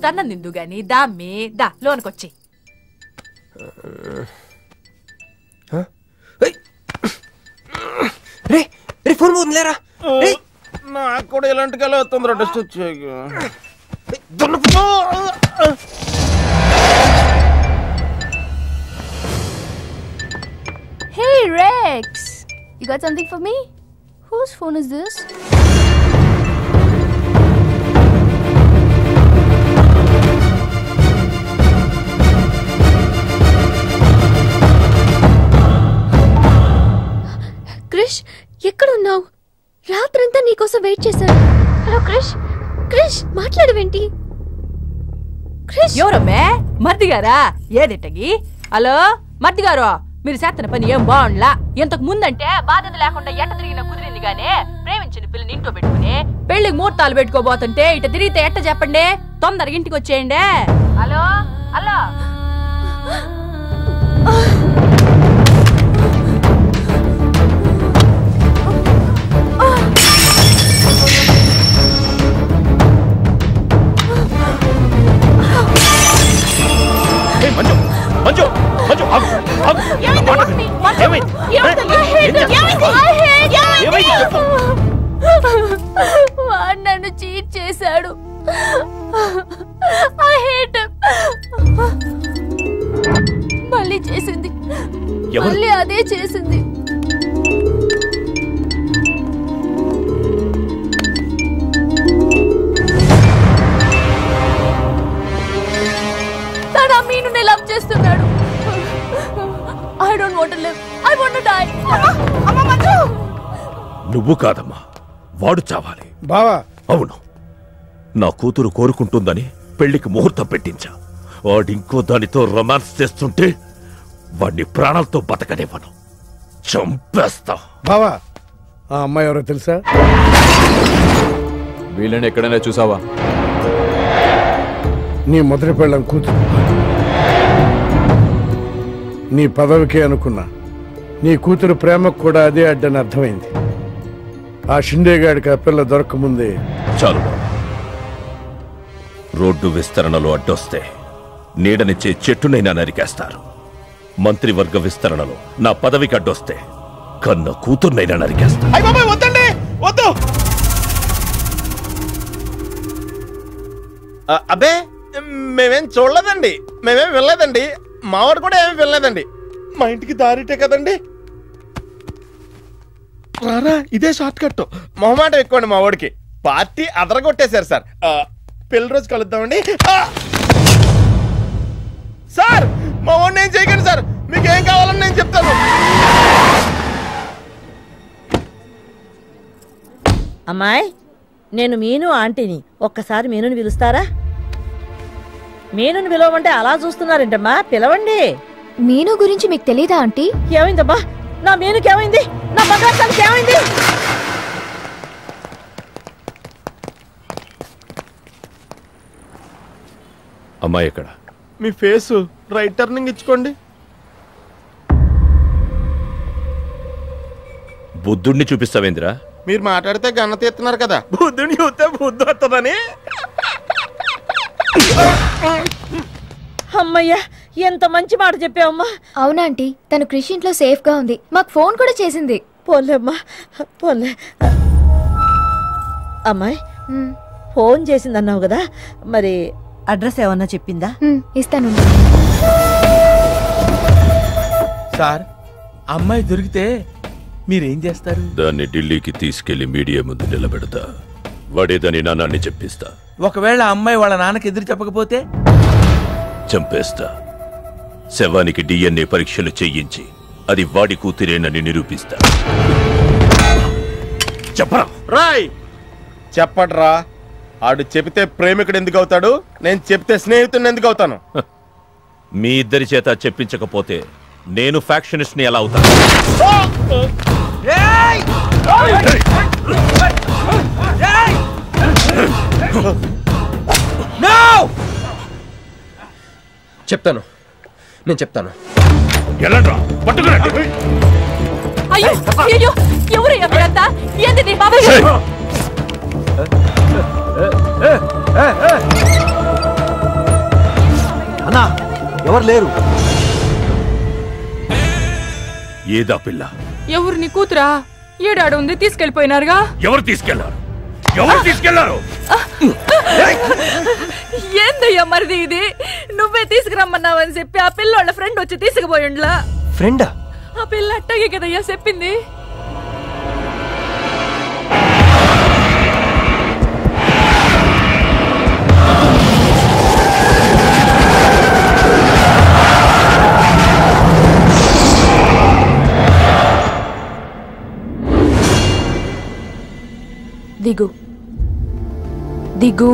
First అన్నం నిందు గాని దామ్మి దా లోనకొచ్చి రే రే phone పోతుంది లేరా రే నాకు కూడా ఇలాంటి కళ వస్తుంది టెస్ట్ వచ్చాక Hey, Rex! You got something for me? Whose phone is this? Krish ఎక్కడున్నావు రాత్రంతా నీకోసం వెయిట్ చేశాను హలో క్రిష్ క్రిష్ మాట్లాడవేంటి క్రిష్ ఎవరమ్మే మర్ది గారా ఏదిట్టగి హలో మర్ది గారు మీరు చేస్తున్న పని ఏం బాగుండ్లా ఇంతకు ముందంటే బాధ్యత లేకుండా ఎట్ట తిరిగిన కుదిరింది గానే ప్రేమించిన పిల్లని ఇంట్లో పెట్టుకుని పెళ్లికి ముహూర్తాలు పెట్టుకోబోతుంటే ఇట తిరిగితే ఎట్ట చెప్పండి తొందరగా ఇంటికి వచ్చేయండి హలో హలో మంజు మంజు మంజు ఆగు, ఆగు. నా మాట విను. ఏమైంది? ఏం చేస్తున్నావు? ఏమైంది చెప్పు. వాడు నన్ను చీట్ చేశాడు ఐ హేట్ మళ్ళీ చేసింది ఎవరు? మళ్ళీ అదే చేసింది తను ఆ మీనుని లవ్ చేస్తున్నాడు I don't want live I want die అమ్మ మంజు నువ్వు కాదమ్మా వాడు చావాలి బావా అవును నా కూతురు కోరుకుంటుందని పెళ్లికి ముహూర్తం పెట్టించా వాడు ఇంకో దానితో రొమాన్స్ చేస్తుంటే వాడిని ప్రాణాలతో బతకనివ్వను చంపేస్తా బావా ఆ అమ్మాయి ఎవరో తెలుసా వీళ్ళని ఎక్కడైనా చూసావా నీ మొదటి పెళ్ళం కూతురు నీ పదవికి అనుకున్నా నీ కూతురు ప్రేమకు కూడా అదే అడ్డని అర్థమైంది ఆ షిండేగాడికి ఆ పిల్ల దొరకముందే చాలు బాబు. రోడ్డు విస్తరణలో అడ్డొస్తే నీడనిచ్చే చెట్టునైనా నరికేస్తారు మంత్రివర్గ విస్తరణలో నా పదవికి అడ్డొస్తే కన్న కూతుర్నైనా నరికేస్తారు అయ్య బాబాయ్ వద్దండి వద్దు ఆ, అబ్బే మేమేం చూడలేదండి మేమేం వెళ్ళలేదండి మావాడు కూడా ఏమీ వెళ్ళలేదండి మా ఇంటికి దారిటే కదండి రారా ఇదే షార్ట్ కట్ మొహమాటం ఎక్కువండి మా వాడికి పార్టీ అదరగొట్టేశారు సార్ ఆ, పెళ్లి రోజు కలుద్దామండి ఆ! సార్ మా వాడిని ఏం చేయకండి సార్ మీకు ఏం కావాలని నేను చెప్తాను అమ్మాయి నేను మీను ఆంటీని ఒక్కసారి మీనుని పిలుస్తారా మీనుని పిలవమంటే అలా చూస్తున్నారేంటమ్మా పిలవండి మీను గురించి మీకు తెలీదా ఆంటీ ఏమైందమ్మా నా మీనుకి ఏమైంది నా బంగారు ఏమైంది అమ్మాయి ఎక్కడ మీ ఫేస్ రైట్ టర్నింగ్ ఇచ్చుకోండి బుద్ధుణ్ణి చూపిస్తావేంద్రా మీరు మాట్లాడితే గన్న తీస్తున్నారు కదా బుద్ధుని చూస్తే బుద్ధి వస్తుందని అమ్మయ్యా ఎంత మంచి మాట చెప్పావమ్మా అవునాంటీ తను కృషి ఇంట్లో సేఫ్ గా ఉంది మాకు ఫోన్ కూడా చేసింది పోన్లేమ్మా పోన్లే అమ్మాయి ఫోన్ చేసిందన్నావు కదా మరి అడ్రస్ ఏమన్నా చెప్పిందా ఇస్తాను సార్ అమ్మాయి దొరికితే మీరేం చేస్తారు దాన్ని ఢిల్లీకి తీసుకెళ్లి మీడియా ముందు నిలబెడతా వాడేదని నాన్నని చెప్పిస్తా ఒకవేళ ఆ అమ్మాయి వాళ్ళ నాన్నకి ఎదురు చెప్పకపోతే చంపేస్తా శవానికి డిఎన్ఏ పరీక్షలు చెయ్యించి అది వాడి కూతురేనని నిరూపిస్తా చెప్పరా రాయ్ చెప్పడ్రా ఆడు చెబితే ప్రేమికుడు ఎందుకు అవుతాడు నేను చెప్తే స్నేహితుడిని ఎందుకు అవుతాను మీ ఇద్దరి చేత చెప్పించకపోతే నేను ఫ్యాక్షనిస్ట్ ని ఎలా అవుతాను చెప్తాను నేను చెప్తాను ఎలాండ్రా పట్టుకురండి అయ్యో అయ్యో ఎవరు ఎవరంతా ఏంది బాబాయ్ ఎవరు లేరు ఏదా పిల్ల ఎవరు నీ కూతురా ఏడాడ ఉంది తీసుకెళ్లిపోయినారుగా ఎవరు తీసుకెళ్లారు ఎవరు తీసుకెళ్లారు ఏందయ్యా మరిది ఇది నువ్వే తీసుకురమ్మన్నావని చెప్పి ఆ పిల్లోళ్ళ ఫ్రెండ్ వచ్చి తీసుకుపోయిండ్లా ఫ్రెండా ఆ పిల్ల అట్టగే కదయ్యా చెప్పింది దిగు దిగు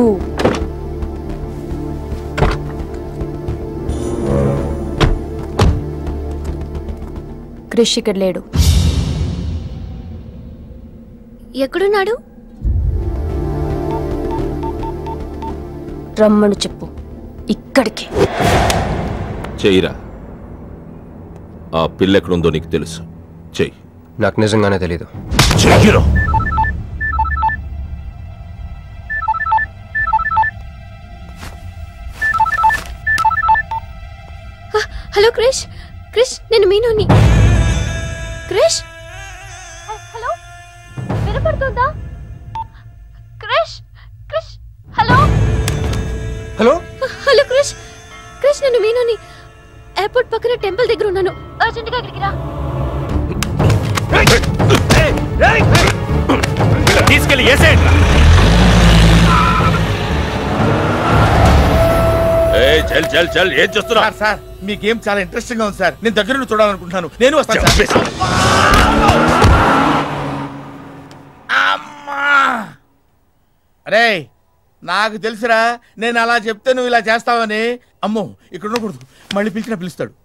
క్రిష్ ఇక్కడ లేడు ఎక్కడున్నాడు రమ్మను చెప్పు ఇక్కడికి చెయ్యిరా ఆ పిల్ల ఎక్కడుందో నీకు తెలుసు చెయ్యి నాకు నిజంగానే తెలీదు చెయ్యిరా హలో క్రిష్ క్రిష్ నేను మీనుని క్రిష్ హలో వినపడుతుందా Krish Krish hello hello hello Krish Krish నేను మీనుని ఎయిర్పోర్ట్ పక్కన టెంపుల్ దగ్గర ఉన్నాను అర్జెంట్గా ఇక్కడికి రా తీసుకెళ్ళి వేసేయండి ఏయ్, చల్ చల్ చల్ ఏం చేస్తున్నా సార్ సార్ మీ గేమ్ చాలా ఇంట్రెస్టింగ్ గా ఉంది సార్ నేను దగ్గర నుండి చూడాలనుకుంటున్నాను నేను వస్తాను సార్ చంపేస్తా. అమ్మా అరే నాకు తెలుసురా నేను అలా చెప్తే నువ్వు ఇలా చేస్తావని అమ్మో ఇక్కడ ఉండకూడదు మళ్ళీ పిలిచినా పిలుస్తాడు